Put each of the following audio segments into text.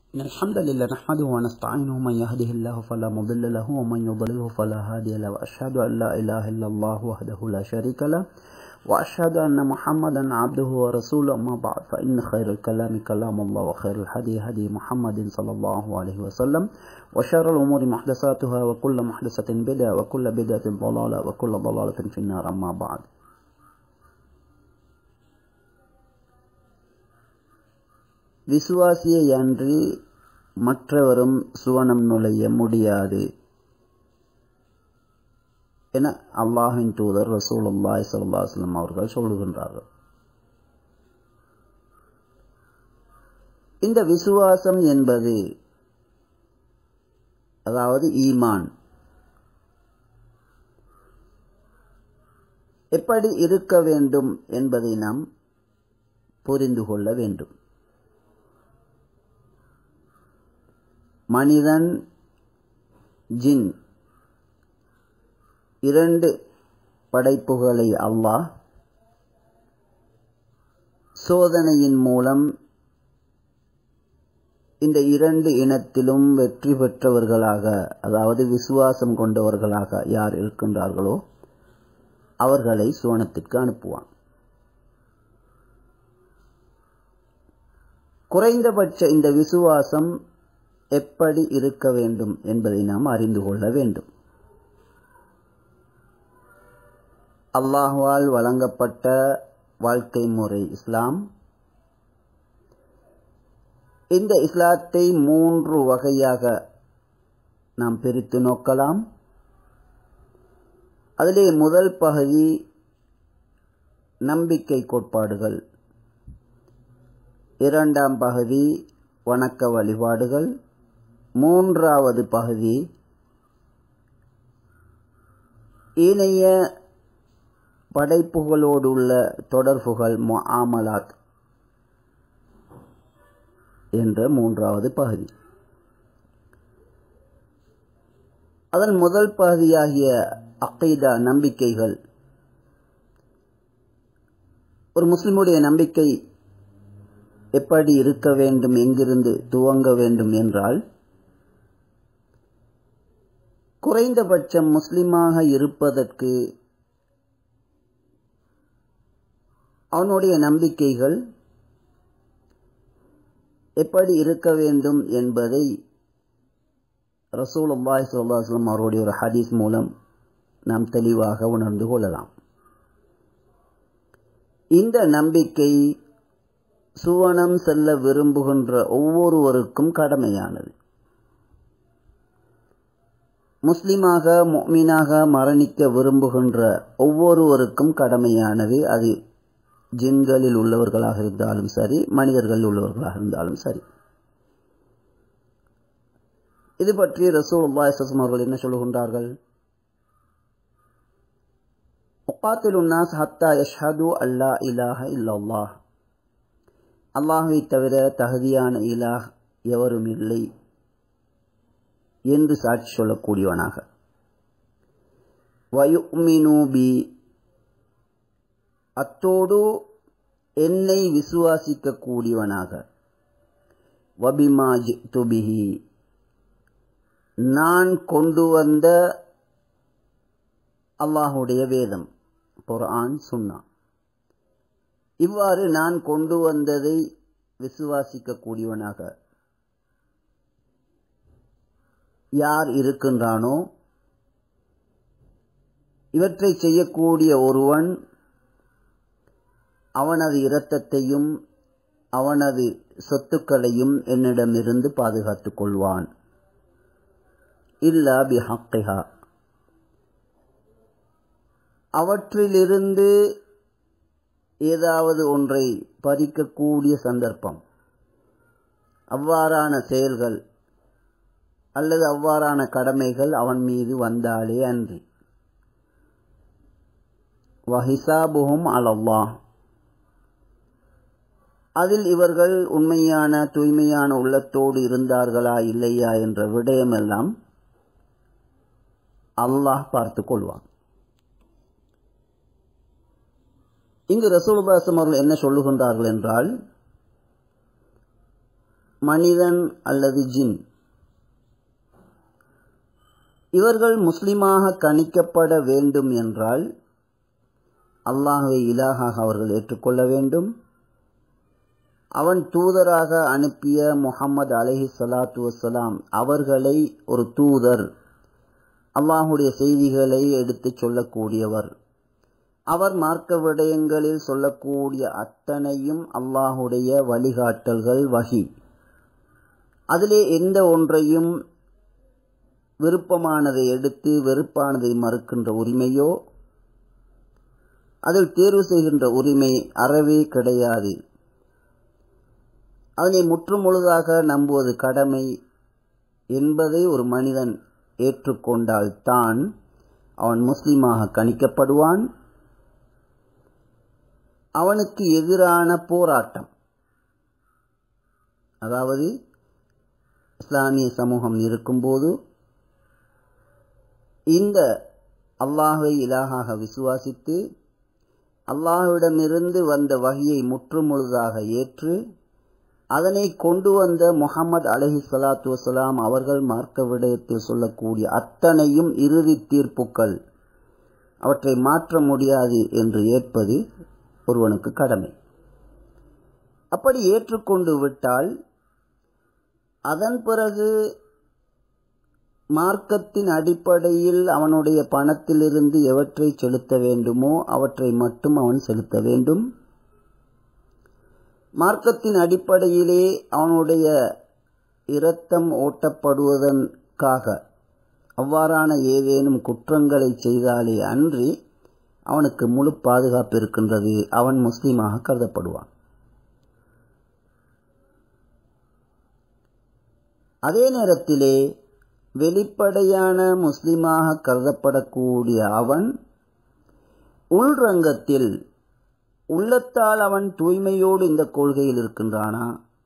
إن الحمد لله نحمده ونستعينه من يهده الله فلا مضل له ومن يضلله فلا هادي له وأشهد أن لا إله إلا الله وحده لا شريك له وأشهد أن محمدا عبده ورسوله أما بعد فإن خير الكلام كلام الله وخير الهدي هدي محمد صلى الله عليه وسلم وشر الأمور محدثاتها وكل محدثة بدعة وكل بدعة ضلالة وكل ضلالة في النار أما بعد விசுவாசியை அன்றி மற்றவரும் சுவனம் நுழைய முடியாது என அல்லாஹின் தூதர் ரசூலுல்லாய் சல்லாஸ்லம் அவர்கள் சொல்லுகின்றார்கள் இந்த விசுவாசம் என்பது அதாவது ஈமான் எப்படி இருக்க வேண்டும் என்பதை நாம் புரிந்து கொள்ள வேண்டும் மனிதன் ஜின் இரண்டு படைப்புகளை அல்லாஹ் சோதனையின் மூலம் இந்த இரண்டு இனத்திலும் வெற்றி பெற்றவர்களாக அதாவது விசுவாசம் கொண்டவர்களாக யார் இருக்கின்றார்களோ அவர்களை சுவனத்திற்கு அனுப்புவான் குறைந்தபட்ச இந்த விசுவாசம் எப்படி இருக்க வேண்டும் என்பதை நாம் அறிந்து கொள்ள வேண்டும் அல்லாஹுவால் வழங்கப்பட்ட வாழ்க்கை முறை இஸ்லாம் இந்த இஸ்லாத்தை மூன்று வகையாக நாம் பிரித்து நோக்கலாம் அதிலே முதல் பகுதி நம்பிக்கை கோட்பாடுகள் இரண்டாம் பகுதி வணக்க வழிபாடுகள் மூன்றாவது பகுதி இணைய படைப்புகளோடு உள்ள தொடர்புகள் முஆமலாத் என்ற மூன்றாவது பகுதி அதன் முதல் பகுதியாகிய அக்கைதா நம்பிக்கைகள் ஒரு முஸ்லிமுடைய நம்பிக்கை எப்படி இருக்க வேண்டும் எங்கிருந்து துவங்க வேண்டும் என்றால் குறைந்தபட்சம் முஸ்லிமாக இருப்பதற்கு அவனுடைய நம்பிக்கைகள் எப்படி இருக்க வேண்டும் என்பதை ரசூல் அல்லாஹ் சொல்லாஸ்லம் அவருடைய ஒரு ஹதீஸ் மூலம் நாம் தெளிவாக உணர்ந்து கொள்ளலாம் இந்த நம்பிக்கை சுவனம் செல்ல விரும்புகின்ற ஒவ்வொருவருக்கும் கடமையானது முஸ்லிமாக மீனாக மரணிக்க விரும்புகின்ற ஒவ்வொருவருக்கும் கடமையானது அது ஜின்களில் உள்ளவர்களாக இருந்தாலும் சரி மனிதர்களில் உள்ளவர்களாக இருந்தாலும் சரி இது பற்றி ரசூல் அல்லாஹம் அவர்கள் என்ன சொல்லுகின்றார்கள் முக்காத்தில் உன்னாஸ் ஹத்தா யஷ்ஹது அல்லா இலாஹ இல்லல்லாஹ் அல்லாஹை தவிர தகுதியான இலாஹ் எவரும் இல்லை என்று சாட்சி சொல்லக்கூடியவனாக வயுமினூபி அத்தோடு என்னை விசுவாசிக்க கூடியவனாக வபிமா துபிஹி நான் கொண்டு வந்த அல்லாஹுடைய வேதம் குர்ஆன் சுன்னா இவ்வாறு நான் கொண்டு வந்ததை விசுவாசிக்க கூடியவனாக யார் இருக்கின்றானோ இவற்றை செய்யக்கூடிய ஒருவன் அவனது இரத்தத்தையும் அவனது சொத்துக்களையும் என்னிடமிருந்து பாதுகாத்துக் கொள்வான் இல்லா பிஹாக்கிஹா அவற்றிலிருந்து ஏதாவது ஒன்றை பறிக்கக்கூடிய சந்தர்ப்பம் அவ்வாறான செயல்கள் அல்லது அவ்வாறான கடமைகள் அவன் மீது வந்தாலே அன்றி வஹிசாபுகும் அலல்லா அதில் இவர்கள் உண்மையான தூய்மையான உள்ளத்தோடு இருந்தார்களா இல்லையா என்ற விடயமெல்லாம் அல்லாஹ் பார்த்து கொள்வான் இங்கு ரசூலுல்லாசம் அவர்கள் என்ன சொல்லுகின்றார்கள் என்றால் மனிதன் அல்லது ஜின் இவர்கள் முஸ்லிமாக கணிக்கப்பட வேண்டும் என்றால் அல்லாஹுவை இலாகாக அவர்கள் ஏற்றுக்கொள்ள வேண்டும் அவன் தூதராக அனுப்பிய முகமது அலஹி சலாத்து வசலாம் அவர்களை ஒரு தூதர் அல்லாஹுடைய செய்திகளை எடுத்துச் சொல்லக்கூடியவர் அவர் மார்க்க விடயங்களில் சொல்லக்கூடிய அத்தனையும் அல்லாஹுடைய வழிகாட்டல்கள் வகி அதிலே எந்த ஒன்றையும் விருப்பமானதை எடுத்து வெறுப்பானதை மறுக்கின்ற உரிமையோ அதில் தேர்வு செய்கின்ற உரிமை அறவே கிடையாது அதனை முற்றுமுழுதாக நம்புவது கடமை என்பதை ஒரு மனிதன் ஏற்றுக்கொண்டால் தான் அவன் முஸ்லீமாக கணிக்கப்படுவான் அவனுக்கு எதிரான போராட்டம் அதாவது இஸ்லாமிய சமூகம் இருக்கும்போது இந்த அல்லாஹை இலாகாக விசுவாசித்து அல்லாஹ்விடமிருந்து வந்த வகையை முற்றுமுழுதாக ஏற்று அதனை கொண்டு வந்த முகமது அலஹி சலாத்து வசலாம் அவர்கள் மார்க்க விடயத்தில் சொல்லக்கூடிய அத்தனையும் இறுதி தீர்ப்புக்கள் அவற்றை மாற்ற முடியாது என்று ஏற்பது ஒருவனுக்கு கடமை அப்படி ஏற்றுக்கொண்டு விட்டால் அதன் பிறகு மார்க்கத்தின் அடிப்படையில் அவனுடைய பணத்திலிருந்து எவற்றை செலுத்த வேண்டுமோ அவற்றை மட்டும் அவன் செலுத்த வேண்டும் மார்க்கத்தின் அடிப்படையிலே அவனுடைய இரத்தம் ஓட்டப்படுவதற்காக அவ்வாறான ஏதேனும் குற்றங்களை செய்தாலே அன்றி அவனுக்கு முழு பாதுகாப்பு இருக்கின்றது அவன் முஸ்லீமாக கருதப்படுவான் அதே நேரத்திலே வெளிப்படையான முஸ்லிமாக கருதப்படக்கூடிய அவன் உள்ரங்கத்தில் உள்ளத்தால் அவன் தூய்மையோடு இந்த கொள்கையில் இருக்கின்றானா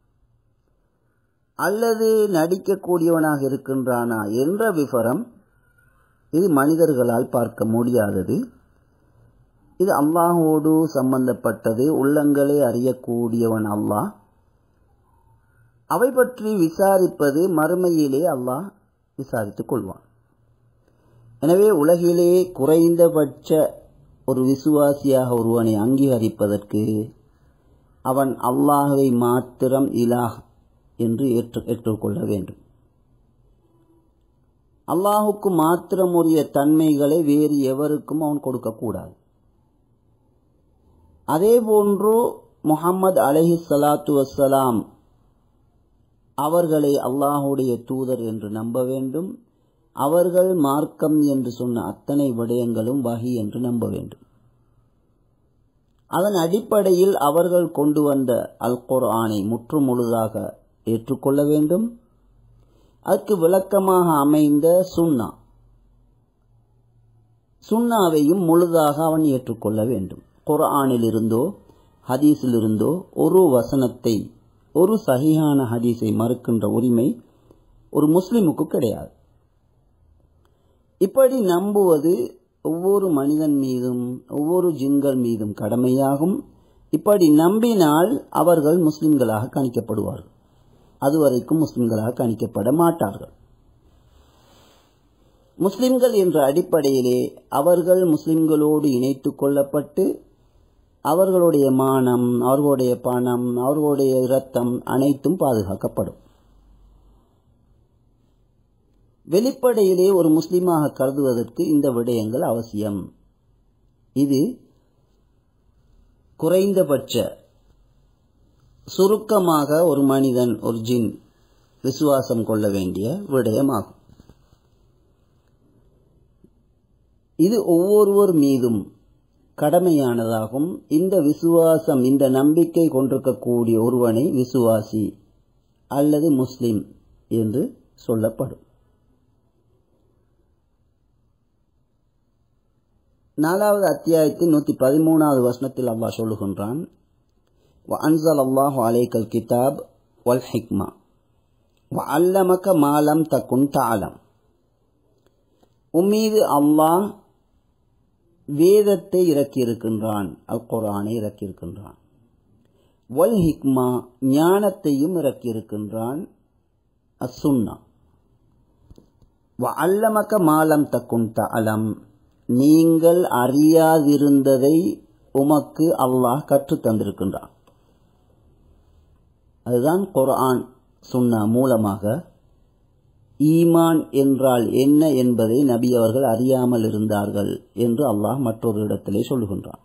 அல்லது நடிக்கக்கூடியவனாக இருக்கின்றானா என்ற விவரம் இது மனிதர்களால் பார்க்க முடியாதது இது அல்லாஹோடு சம்பந்தப்பட்டது உள்ளங்களை அறியக்கூடியவன் அல்லாஹ் அவை பற்றி விசாரிப்பது மறுமையிலே அல்லாஹ் விசாரித்துக் கொள்வான் எனவே உலகிலே குறைந்தபட்ச ஒரு விசுவாசியாக ஒருவனை அங்கீகரிப்பதற்கு அவன் அல்லாஹை மாத்திரம் இலாஹ் என்று ஏற்று ஏற்றுக்கொள்ள வேண்டும் அல்லாஹுக்கு மாத்திரம் உரிய தன்மைகளை வேறு எவருக்கும் அவன் கொடுக்கக்கூடாது அதே போன்று முகமது அலஹி சலாத்து வசலாம் அவர்களை அல்லாஹுடைய தூதர் என்று நம்ப வேண்டும் அவர்கள் மார்க்கம் என்று சொன்ன அத்தனை விடயங்களும் வகி என்று நம்ப வேண்டும் அதன் அடிப்படையில் அவர்கள் கொண்டு வந்த அல் குர்ஆனை முற்று முழுதாக ஏற்றுக்கொள்ள வேண்டும் அதற்கு விளக்கமாக அமைந்த சுன்னா சுன்னாவையும் முழுதாக அவன் ஏற்றுக்கொள்ள வேண்டும் குர்ஆனிலிருந்தோ ஹதீஸிலிருந்தோ ஒரு வசனத்தை ஒரு சகியான ஹதீஸை மறுக்கின்ற உரிமை ஒரு முஸ்லிமுக்கு கிடையாது இப்படி நம்புவது ஒவ்வொரு மனிதன் மீதும் ஒவ்வொரு ஜின்கள் மீதும் கடமையாகும் இப்படி நம்பினால் அவர்கள் முஸ்லிம்களாக கணிக்கப்படுவார்கள் அதுவரைக்கும் முஸ்லிம்களாக கணிக்கப்பட மாட்டார்கள் முஸ்லிம்கள் என்ற அடிப்படையிலே அவர்கள் முஸ்லிம்களோடு இணைத்து கொள்ளப்பட்டு அவர்களுடைய மானம் அவர்களுடைய பணம் அவர்களுடைய இரத்தம் அனைத்தும் பாதுகாக்கப்படும் வெளிப்படையிலே ஒரு முஸ்லீமாக கருதுவதற்கு இந்த விடயங்கள் அவசியம் இது குறைந்தபட்ச சுருக்கமாக ஒரு மனிதன் ஒரு ஜின் விசுவாசம் கொள்ள வேண்டிய விடயமாகும் இது ஒவ்வொருவர் மீதும் கடமையானதாகும் இந்த விசுவாசம் இந்த நம்பிக்கை கொண்டிருக்கக்கூடிய ஒருவனை விசுவாசி அல்லது முஸ்லிம் என்று சொல்லப்படும் நாலாவது அத்தியாயத்தின் நூற்றி பதிமூணாவது வசனத்தில் அல்லாஹ் சொல்லுகின்றான் அன்சல் அல்லாஹு அலைக்கல் கிதாப் வல் ஹிக்மா வ அல்லமக்க மாலம் தக்குன் தாலம் உம்மீது அல்லாஹ் வேதத்தை இறக்கியிருக்கின்றான் அல் குரானை இறக்கியிருக்கின்றான் வல் ஹிக்மா ஞானத்தையும் இறக்கியிருக்கின்றான் அசுன்னா அல்லமக்க மாலம் தக்குன் தலம் நீங்கள் அறியாதிருந்ததை உமக்கு அல்லாஹ் கற்றுத் தந்திருக்கின்றான் அதுதான் குர்ஆன் சுன்னா மூலமாக ஈமான் என்றால் என்ன என்பதை நபி அவர்கள் அறியாமல் இருந்தார்கள் என்று அல்லாஹ் மற்றொரு இடத்திலே சொல்லுகின்றான்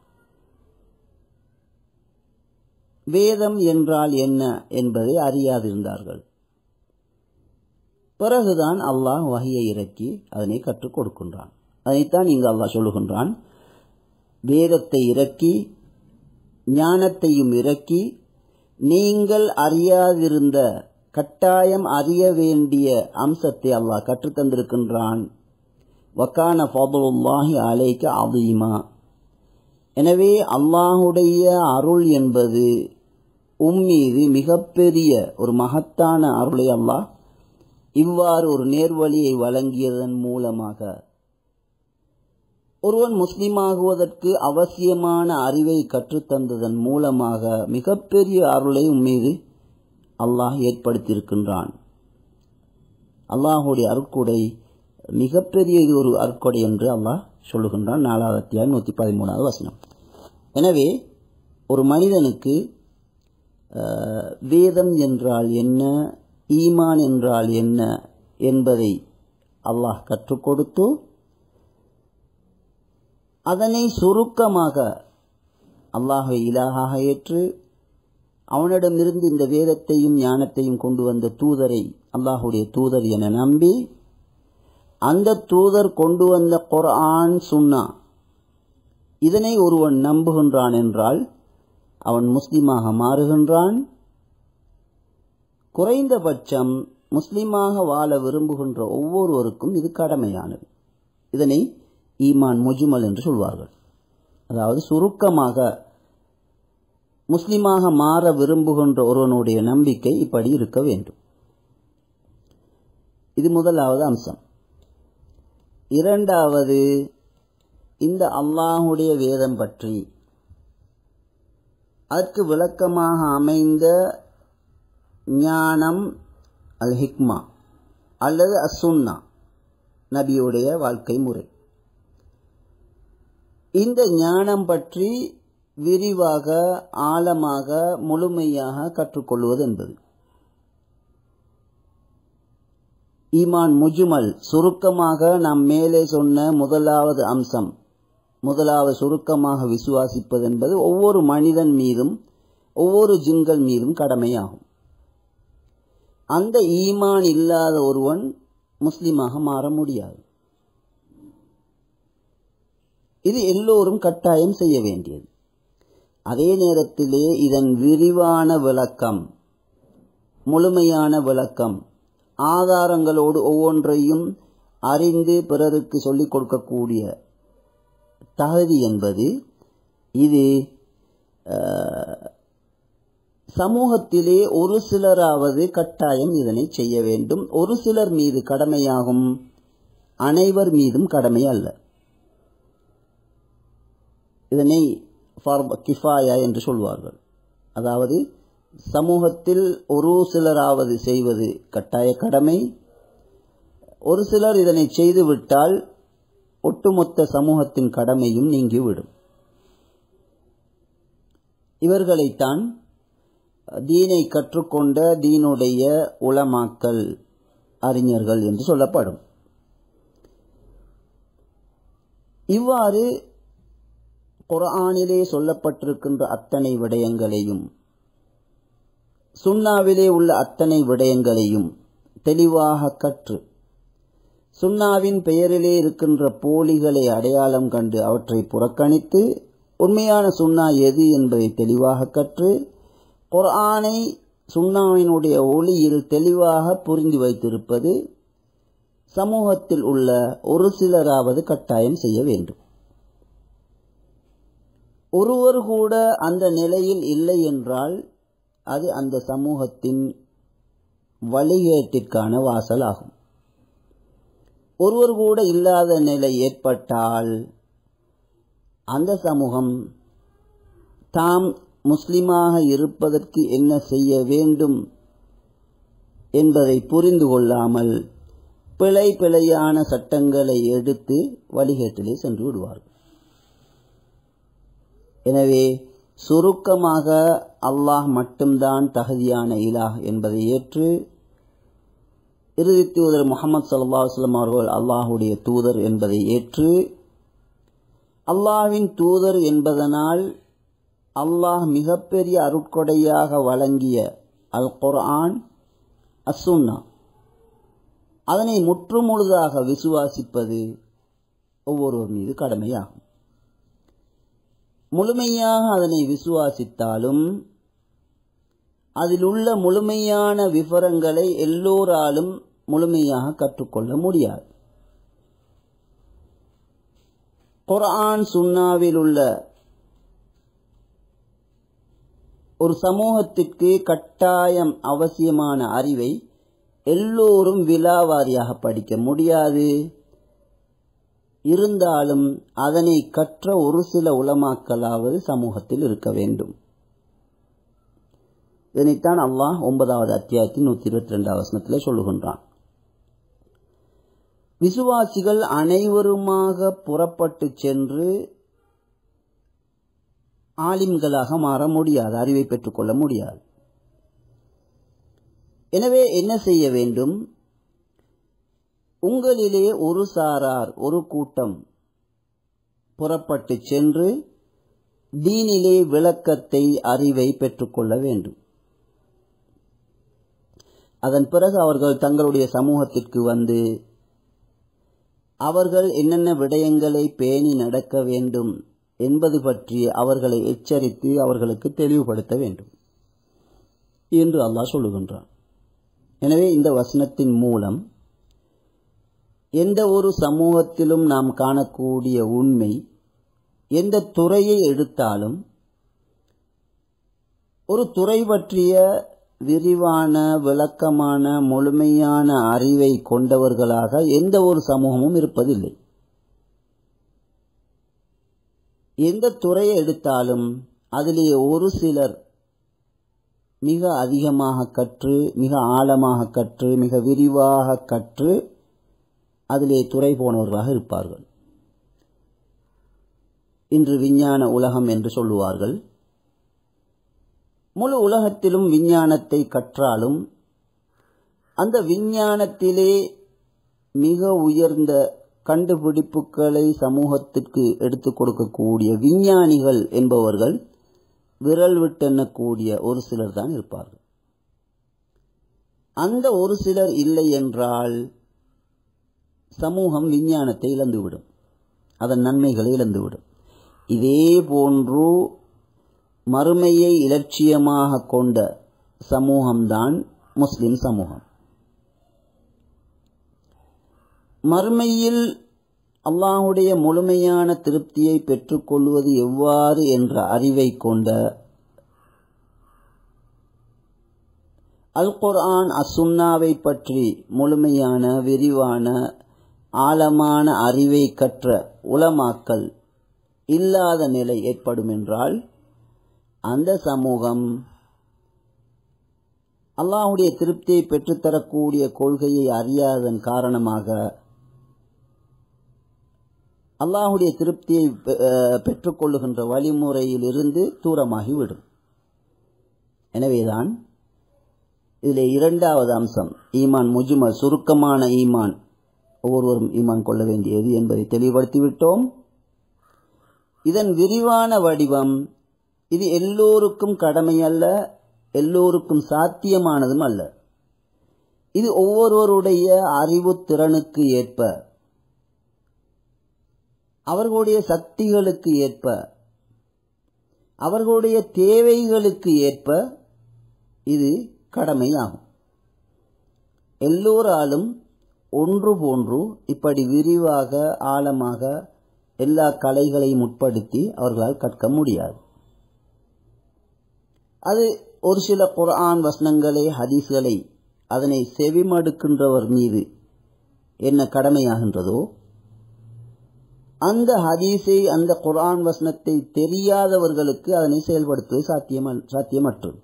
வேதம் என்றால் என்ன என்பதை அறியாதிருந்தார்கள் பிறகுதான் அல்லாஹ் வகையை இறக்கி அதனை கற்றுக் கொடுக்கின்றான் அதைத்தான் இங்கு அல்லாஹ் சொல்லுகின்றான் வேதத்தை இறக்கி ஞானத்தையும் இறக்கி நீங்கள் அறியாதிருந்த கட்டாயம் அறிய வேண்டிய அம்சத்தை அல்லாஹ் கற்றுத்தந்திருக்கின்றான் வக்கான ஃபதுல்லாஹி அலைக்க அதீமா எனவே அல்லாஹுடைய அருள் என்பது உம்மீது மிகப்பெரிய ஒரு மகத்தான அருளை அல்லாஹ் இவ்வாறு ஒரு நேர்வழியை வழங்கியதன் மூலமாக ஒருவன் முஸ்லிமாகுவதற்கு அவசியமான அறிவை கற்றுத்தந்ததன் மூலமாக மிகப்பெரிய அருளை உம்மீது அல்லாஹ் ஏற்படுத்தியிருக்கின்றான் அல்லாஹுடைய அருட்கொடை மிகப்பெரிய ஒரு அருட்கொடை என்று அல்லாஹ் சொல்லுகின்றான் நாலாவது அத்தியாயம் நூற்றி பதிமூணாவது வசனம் எனவே ஒரு மனிதனுக்கு வேதம் என்றால் என்ன ஈமான் என்றால் என்ன என்பதை அல்லாஹ் கற்றுக் கொடுத்து அதனை சுருக்கமாக அல்லாஹை இலாகாக ஏற்று அவனிடமிருந்து இந்த வேதத்தையும் ஞானத்தையும் கொண்டு வந்த தூதரை அல்லாஹுடைய தூதர் என நம்பி அந்த தூதர் கொண்டு வந்த குர்ஆன் சுன்னா இதனை ஒருவன் நம்புகின்றான் என்றால் அவன் முஸ்லிமாக மாறுகின்றான் குறைந்தபட்சம் முஸ்லிமாக வாழ விரும்புகின்ற ஒவ்வொருவருக்கும் இது கடமையானது இதனை ஈமான் முஜுமல் என்று சொல்வார்கள் அதாவது சுருக்கமாக முஸ்லிமாக மாற விரும்புகின்ற ஒருவனுடைய நம்பிக்கை இப்படி இருக்க வேண்டும் இது முதலாவது அம்சம் இரண்டாவது இந்த அல்லாஹுடைய வேதம் பற்றி அதற்கு விளக்கமாக அமைந்த ஞானம் அல் ஹிக்மா அல்லது அசுன்னா நபியுடைய வாழ்க்கை முறை இந்த ஞானம் பற்றி விரிவாக ஆழமாக முழுமையாக கற்றுக்கொள்வது என்பது ஈமான் முஜுமல் சுருக்கமாக நாம் மேலே சொன்ன முதலாவது அம்சம் முதலாவது சுருக்கமாக விசுவாசிப்பது என்பது ஒவ்வொரு மனிதன் மீதும் ஒவ்வொரு ஜின்கள் மீதும் கடமையாகும் அந்த ஈமான் இல்லாத ஒருவன் முஸ்லிமாக மாற முடியாது இது எல்லோரும் கட்டாயம் செய்ய வேண்டியது அதே நேரத்திலே இதன் விரிவான விளக்கம் முழுமையான விளக்கம் ஆதாரங்களோடு ஒவ்வொன்றையும் அறிந்து பிறருக்கு சொல்லிக் கொடுக்கக்கூடிய தகுதி என்பது இது சமூகத்திலே ஒரு சிலராவது கட்டாயம் இதனை செய்ய வேண்டும் ஒரு சிலர் மீது கடமையாகும் அனைவர் மீதும் கடமை அல்ல இதனை கிஃபாயா என்று சொல்வார்கள் அதாவது சமூகத்தில் ஒரு சிலராவது செய்வது கட்டாய கடமை ஒரு சிலர் இதனை செய்துவிட்டால் ஒட்டுமொத்த சமூகத்தின் கடமையும் நீங்கிவிடும் இவர்களைத்தான் தீனை கற்றுக்கொண்ட தீனுடைய உளமாக்கல் அறிஞர்கள் என்று சொல்லப்படும் இவ்வாறு குரானிலே சொல்லப்பட்டிருக்கின்ற அத்தனை விடயங்களையும் சுண்ணாவிலே உள்ள அத்தனை விடயங்களையும் தெளிவாக கற்று சுண்ணாவின் பெயரிலே இருக்கின்ற போலிகளை அடையாளம் கண்டு அவற்றை புறக்கணித்து உண்மையான சுண்ணா எது என்பதை தெளிவாக கற்று குர்ஆனை சுண்ணாவினுடைய ஒளியில் தெளிவாக புரிந்து வைத்திருப்பது சமூகத்தில் உள்ள ஒரு சிலராவது கட்டாயம் செய்ய வேண்டும் ஒருவர் கூட அந்த நிலையில் இல்லை என்றால் அது அந்த சமூகத்தின் வழிகேட்டிற்கான வாசல் ஆகும் ஒருவர் கூட இல்லாத நிலை ஏற்பட்டால் அந்த சமூகம் தாம் முஸ்லிமாக இருப்பதற்கு என்ன செய்ய வேண்டும் என்பதை புரிந்து கொள்ளாமல் பிழை பிழையான சட்டங்களை எடுத்து வழிகேட்டிலே சென்று விடுவார்கள் எனவே சுருக்கமாக அல்லாஹ் மட்டும்தான் தகுதியான இலாஹ் என்பதை ஏற்று இறுதி தூதர் முகமது சல்லா வஸ்லம் அவர்கள் அல்லாஹுடைய தூதர் என்பதை ஏற்று அல்லாஹ்வின் தூதர் என்பதனால் அல்லாஹ் மிகப்பெரிய அருட்கொடையாக வழங்கிய அல் குர்ஆன் அசுன்னா அதனை முற்றுமுழுதாக விசுவாசிப்பது ஒவ்வொருவர் மீது கடமையாகும் முழுமையாக அதனை விசுவாசித்தாலும் அதில் உள்ள முழுமையான விவரங்களை எல்லோராலும் முழுமையாக கற்றுக்கொள்ள முடியாது குர்ஆன் சுன்னாவில் உள்ள ஒரு சமூகத்திற்கு கட்டாயம் அவசியமான அறிவை எல்லோரும் விலாவாரியாக படிக்க முடியாது இருந்தாலும் அதனை கற்ற ஒரு சில உலமாக்கலாவது சமூகத்தில் இருக்க வேண்டும் இதனைத்தான் அல்லாஹ் ஒன்பதாவது அத்தியாயத்தின் நூத்தி இருபத்தி ரெண்டாவது வசனத்தில் சொல்லுகின்றான் விசுவாசிகள் அனைவருமாக புறப்பட்டு சென்று ஆலிம்களாக மாற முடியாது அறிவை பெற்றுக்கொள்ள முடியாது எனவே என்ன செய்ய வேண்டும் உங்களிலே ஒரு சாரார் ஒரு கூட்டம் புறப்பட்டு சென்று தீனிலே விளக்கத்தை அறிவை பெற்றுக்கொள்ள வேண்டும் அதன் பிறகு அவர்கள் தங்களுடைய சமூகத்திற்கு வந்து அவர்கள் என்னென்ன விடயங்களை பேணி நடக்க வேண்டும் என்பது பற்றி அவர்களை எச்சரித்து அவர்களுக்கு தெளிவுபடுத்த வேண்டும் என்று அல்லாஹ் சொல்லுகின்றான் எனவே இந்த வசனத்தின் மூலம் எந்த ஒரு சமூகத்திலும் நாம் காணக்கூடிய உண்மை எந்த துறையை எடுத்தாலும் ஒரு துறை பற்றிய விரிவான விளக்கமான முழுமையான அறிவை கொண்டவர்களாக எந்த ஒரு சமூகமும் இருப்பதில்லை எந்த துறையை எடுத்தாலும் அதிலே ஒரு சிலர் மிக அதிகமாக கற்று மிக ஆழமாக கற்று மிக விரிவாக கற்று அதிலே துறை போனவர்களாக இருப்பார்கள் இன்று விஞ்ஞான உலகம் என்று சொல்லுவார்கள் முழு உலகத்திலும் விஞ்ஞானத்தை கற்றாலும் அந்த விஞ்ஞானத்திலே மிக உயர்ந்த கண்டுபிடிப்புகளை சமூகத்திற்கு எடுத்துக் கொடுக்கக்கூடிய விஞ்ஞானிகள் என்பவர்கள் விரல் விட்டெண்ணக்கூடிய ஒரு சிலர் தான் இருப்பார்கள் அந்த ஒரு சிலர் இல்லை என்றால் சமூகம் விஞ்ஞானத்தை இழந்துவிடும் அதன் நன்மைகளை இழந்துவிடும் இதே போன்று மறுமையை இலட்சியமாக கொண்ட சமூகம்தான் முஸ்லிம் சமூகம் மறுமையில் அல்லாஹுடைய முழுமையான திருப்தியை பெற்றுக்கொள்வது எவ்வாறு என்ற அறிவை கொண்ட அல் குர்ஆன் அசுன்னாவை பற்றி முழுமையான விரிவான ஆழமான அறிவை கற்ற உலமாக்கல் இல்லாத நிலை ஏற்படும் என்றால் அந்த சமூகம் அல்லாஹுடைய திருப்தியை பெற்றுத்தரக்கூடிய கொள்கையை அறியாததன் காரணமாக அல்லாஹுடைய திருப்தியை பெற்றுக்கொள்ளுகின்ற வழிமுறையில் இருந்து தூரமாகிவிடும் எனவேதான் இதில் இரண்டாவது அம்சம் ஈமான் முஜுமல் சுருக்கமான ஈமான் ஒவ்வொருவரும் ஈமான் கொள்ள வேண்டியது என்பதை தெளிவுபடுத்திவிட்டோம் இதன் விரிவான வடிவம் இது எல்லோருக்கும் கடமை அல்ல எல்லோருக்கும் சாத்தியமானதும் அல்ல இது ஒவ்வொருவருடைய அறிவு திறனுக்கு ஏற்ப அவர்களுடைய சக்திகளுக்கு ஏற்ப அவர்களுடைய தேவைகளுக்கு ஏற்ப இது கடமையாகும் எல்லோராலும் ஒன்று போன்று இப்படி விரிவாக ஆழமாக எல்லா கலைகளையும் உட்படுத்தி அவர்களால் கற்க முடியாது அது ஒரு சில குர்ஆன் வசனங்களை ஹதீஸ்களை அதனை செவிமடுக்கின்றவர் மீது என்ன கடமையாகின்றதோ அந்த ஹதீஸை அந்த குர்ஆன் வசனத்தை தெரியாதவர்களுக்கு அதனை செயல்படுத்துவது சாத்தியம் சாத்தியமற்றது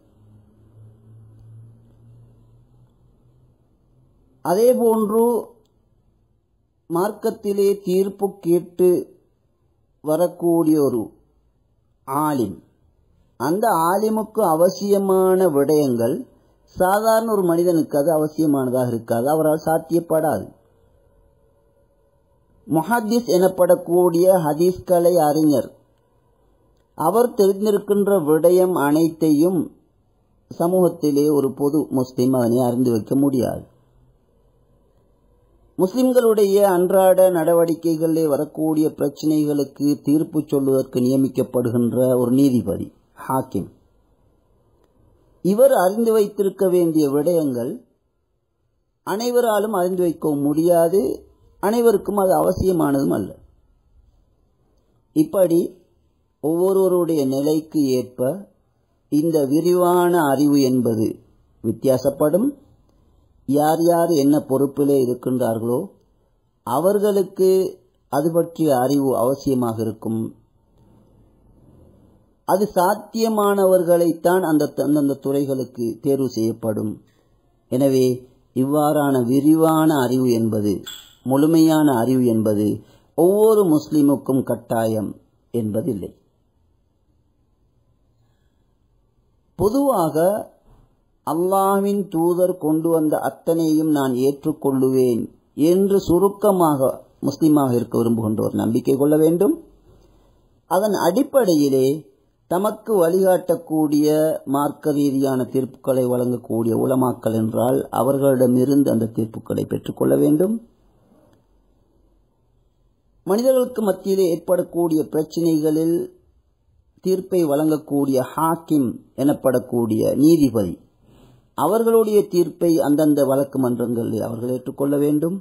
அதேபோன்று மார்க்கத்திலே தீர்ப்பு கேட்டு வரக்கூடிய ஒரு ஆலிம் அந்த ஆலிமுக்கு அவசியமான விடயங்கள் சாதாரண ஒரு மனிதனுக்கு அது அவசியமானதாக இருக்காது அவரால் சாத்தியப்படாது முஹாத்திஸ் எனப்படக்கூடிய ஹதீஸ்கலை அறிஞர் அவர் தெரிந்திருக்கின்ற விடயம் அனைத்தையும் சமூகத்திலே ஒரு பொது முஸ்லிம் அதனை அறிந்து வைக்க முடியாது முஸ்லிம்களுடைய அன்றாட நடவடிக்கைகளிலே வரக்கூடிய பிரச்சனைகளுக்கு தீர்ப்பு சொல்வதற்கு நியமிக்கப்படுகின்ற ஒரு நீதிபதி ஹாக்கிம் இவர் அறிந்து வைத்திருக்க வேண்டிய விடயங்கள் அனைவராலும் அறிந்து வைக்கவும் முடியாது அனைவருக்கும் அது அவசியமானதும் அல்ல இப்படி ஒவ்வொருவருடைய நிலைக்கு ஏற்ப இந்த விரிவான அறிவு என்பது வித்தியாசப்படும் யார் யார் என்ன பொறுப்பிலே இருக்கின்றார்களோ அவர்களுக்கு அது பற்றிய அறிவு அவசியமாக இருக்கும் அது சாத்தியமானவர்களைத்தான் அந்த அந்தந்த துறைகளுக்கு தேர்வு செய்யப்படும் எனவே இவ்வாறான விரிவான அறிவு என்பது முழுமையான அறிவு என்பது ஒவ்வொரு முஸ்லிமுக்கும் கட்டாயம் என்பதில்லை பொதுவாக அல்லாஹ்வின் தூதர் கொண்டு வந்த அத்தனையும் நான் ஏற்றுக்கொள்ளுவேன் என்று சுருக்கமாக முஸ்லிமாக இருக்க விரும்புகின்றவர் நம்பிக்கை கொள்ள வேண்டும் அதன் அடிப்படையிலே தமக்கு வழிகாட்டக்கூடிய மார்க்க ரீதியான தீர்ப்புகளை வழங்கக்கூடிய உலமாக்கள் என்றால் அவர்களிடமிருந்து அந்த தீர்ப்புகளை பெற்றுக்கொள்ள வேண்டும் மனிதர்களுக்கு மத்தியிலே ஏற்படக்கூடிய பிரச்சினைகளில் தீர்ப்பை வழங்கக்கூடிய ஹாக்கிம் எனப்படக்கூடிய நீதிபதி அவர்களுடைய தீர்ப்பை அந்தந்த வழக்கு மன்றங்களில் அவர்கள் ஏற்றுக்கொள்ள வேண்டும்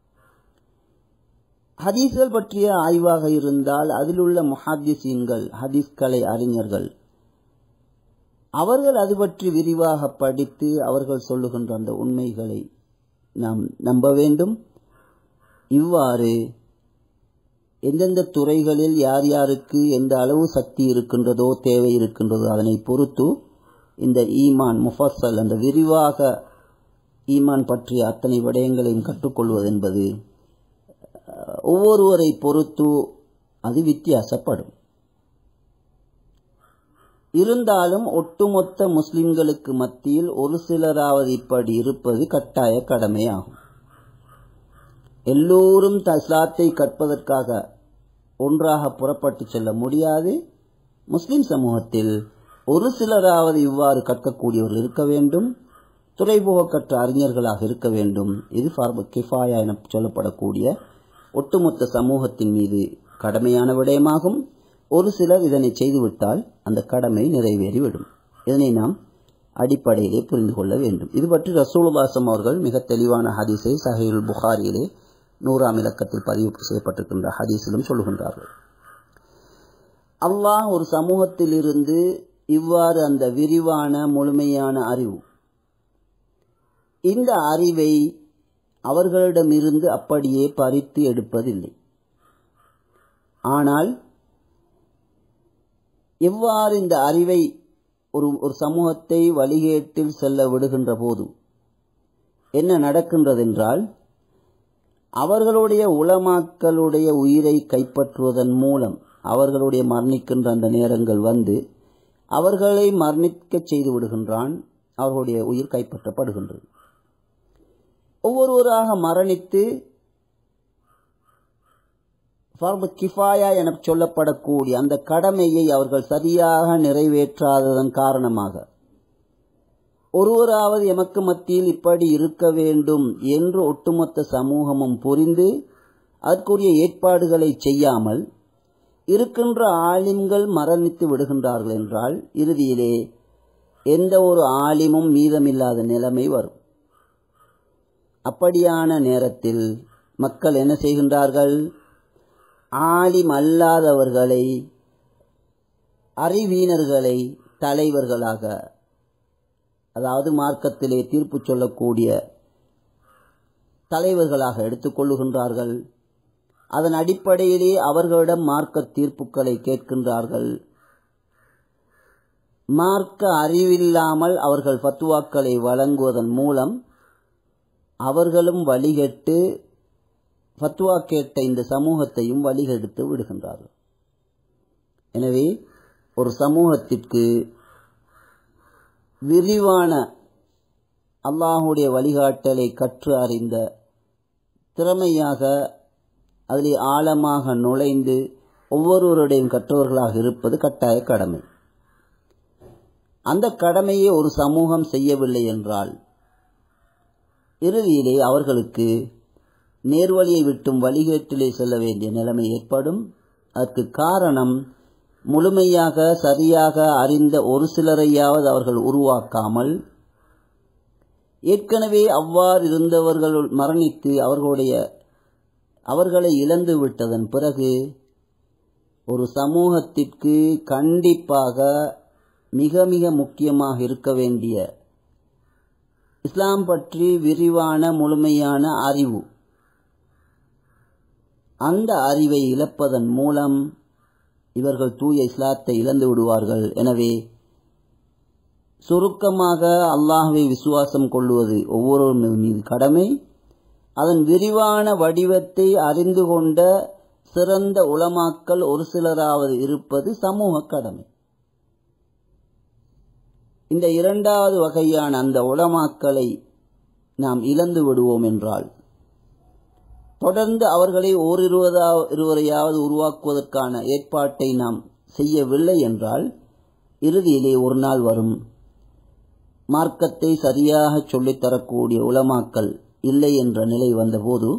ஹதீஸ்கள் பற்றிய ஆய்வாக இருந்தால் அதிலுள்ள முஹாதிசீன்கள் ஹதீஸ்கலை அறிஞர்கள் அவர்கள் அது பற்றி விரிவாக படித்து அவர்கள் சொல்லுகின்ற அந்த உண்மைகளை நாம் நம்ப வேண்டும் இவ்வாறு எந்தெந்த துறைகளில் யார் யாருக்கு எந்த அளவு சக்தி இருக்கின்றதோ தேவை இருக்கின்றதோ அதனை பொறுத்து இந்த ஈமான் முஃபஸல் அந்த விரிவாக ஈமான் பற்றிய அத்தனை விடயங்களையும் கற்றுக்கொள்வது என்பது ஒவ்வொருவரை பொறுத்து அது வித்தியாசப்படும் இருந்தாலும் ஒட்டுமொத்த முஸ்லிம்களுக்கு மத்தியில் ஒரு சிலராவது இப்படி இருப்பது கட்டாய கடமையாகும் எல்லோரும் தஸ்லாத்தை கற்பதற்காக ஒன்றாக புறப்பட்டு செல்ல முடியாது முஸ்லிம் சமூகத்தில் ஒரு சிலராவது இவ்வாறு கற்கக்கூடியவர்கள் இருக்க வேண்டும் துறைபோக கற்ற அறிஞர்களாக இருக்க வேண்டும் இது ஃபார்ப கிஃபாயா என சொல்லப்படக்கூடிய ஒட்டுமொத்த சமூகத்தின் மீது கடமையான விடயமாகும் ஒரு சிலர் இதனை செய்துவிட்டால் அந்த கடமை நிறைவேறிவிடும் இதனை நாம் அடிப்படையிலே புரிந்து கொள்ள வேண்டும் இது பற்றி ரசூலுல்லாசம் அவர்கள் மிக தெளிவான ஹதீஸை சஹீல் புகாரியிலே நூறாம் இலக்கத்தில் பதிவு செய்யப்பட்டிருக்கின்ற ஹதீஸிலும் சொல்லுகின்றார்கள் அல்லாஹ் ஒரு சமூகத்தில் இருந்து இவ்வாறு அந்த விரிவான முழுமையான அறிவு இந்த அறிவை அவர்களிடமிருந்து அப்படியே பறித்து எடுப்பதில்லை ஆனால் எவ்வாறு இந்த அறிவை ஒரு ஒரு சமூகத்தை வழிகேட்டில் செல்ல விடுகின்ற போது என்ன நடக்கின்றதென்றால் அவர்களுடைய உளமாக்களுடைய உயிரை கைப்பற்றுவதன் மூலம் அவர்களுடைய மரணிக்கின்ற அந்த நேரங்கள் வந்து அவர்களை மரணிக்கச் செய்து விடுகின்றான் அவர்களுடைய உயிர் கைப்பற்றப்படுகின்றது ஒவ்வொருவராக மரணித்து ஃபர்து கிஃபாயா என சொல்லப்படக்கூடிய அந்த கடமையை அவர்கள் சரியாக நிறைவேற்றாததன் காரணமாக ஒருவராவது எமக்கு மத்தியில் இப்படி இருக்க வேண்டும் என்று ஒட்டுமொத்த சமூகமும் புரிந்து அதற்குரிய ஏற்பாடுகளை செய்யாமல் இருக்கின்ற ஆலிம்கள் மரணித்து விடுகின்றார்கள் என்றால் இறுதியிலே எந்த ஒரு ஆலிமும் மீதமில்லாத நிலைமை வரும் அப்படியான நேரத்தில் மக்கள் என்ன செய்கின்றார்கள் ஆலிம் அல்லாதவர்களை அறிவீனர்களை தலைவர்களாக அதாவது மார்க்கத்திலே தீர்ப்பு சொல்லக்கூடிய தலைவர்களாக எடுத்துக்கொள்ளுகின்றார்கள் அதன் அடிப்படையிலே அவர்களிடம் மார்க்க தீர்ப்புகளை கேட்கின்றார்கள் மார்க்க அறிவில்லாமல் அவர்கள் ஃபத்துவாக்களை வழங்குவதன் மூலம் அவர்களும் வழிகட்டு ஃபத்வா கேட்ட இந்த சமூகத்தையும் வழிகெடுத்து விடுகின்றார்கள் எனவே ஒரு சமூகத்திற்கு விரிவான அல்லாஹுடைய வழிகாட்டலை கற்று அறிந்த திறமையாக அதிலே ஆழமாக நுழைந்து ஒவ்வொருவருடையும் கற்றவர்களாக இருப்பது கட்டாய கடமை அந்த கடமையை ஒரு சமூகம் செய்யவில்லை என்றால் இறுதியிலே அவர்களுக்கு நேர்வழியை விட்டும் வழிகேட்டிலே செல்ல வேண்டிய நிலைமை ஏற்படும் அதற்கு காரணம் முழுமையாக சரியாக அறிந்த ஒரு சிலரையாவது அவர்கள் உருவாக்காமல் ஏற்கனவே அவ்வாறு இருந்தவர்கள் மரணித்து அவர்களுடைய அவர்களை இழந்து விட்டதன் பிறகு ஒரு சமூகத்திற்கு கண்டிப்பாக மிக மிக முக்கியமாக இருக்க வேண்டிய இஸ்லாம் பற்றி விரிவான முழுமையான அறிவு அந்த அறிவை இழப்பதன் மூலம் இவர்கள் தூய இஸ்லாத்தை இழந்து விடுவார்கள் எனவே சுருக்கமாக அல்லாஹுவை விசுவாசம் கொள்வது ஒவ்வொருவர் மீது கடமை அதன் விரிவான வடிவத்தை அறிந்து கொண்ட சிறந்த உளமாக்கல் ஒரு சிலராவது இருப்பது சமூக கடமை இந்த இரண்டாவது வகையான அந்த உளமாக்களை நாம் இழந்து விடுவோம் என்றால் தொடர்ந்து அவர்களை ஓரிருவதா இருவரையாவது உருவாக்குவதற்கான ஏற்பாட்டை நாம் செய்யவில்லை என்றால் இறுதியிலே ஒரு நாள் வரும் மார்க்கத்தை சரியாக சொல்லித்தரக்கூடிய உலமாக்கல் இல்லை என்ற நிலை வந்தபோது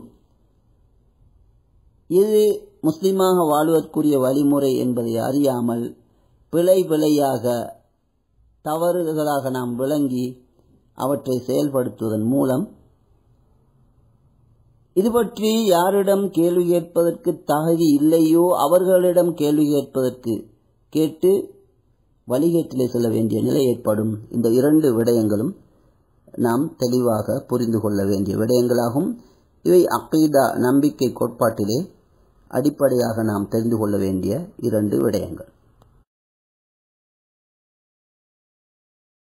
இது முஸ்லிமாக வாழ்வதற்குரிய வழிமுறை என்பதை அறியாமல் பிழை பிழையாக தவறுகளாக நாம் விளங்கி அவற்றை செயல்படுத்துவதன் மூலம் இது பற்றி யாரிடம் கேள்வி கேட்பதற்கு தகுதி இல்லையோ அவர்களிடம் கேள்வி கேட்பதற்கு கேட்டு வழிகேட்டிலே செல்ல வேண்டிய நிலை ஏற்படும் இந்த இரண்டு விடயங்களும் நாம் தெளிவாக புரிந்து கொள்ள வேண்டிய விடயங்களாகும் இவை அக்கீதா நம்பிக்கை கோட்பாட்டிலே அடிப்படையாக நாம் தெரிந்து கொள்ள வேண்டிய இரண்டு விடயங்கள்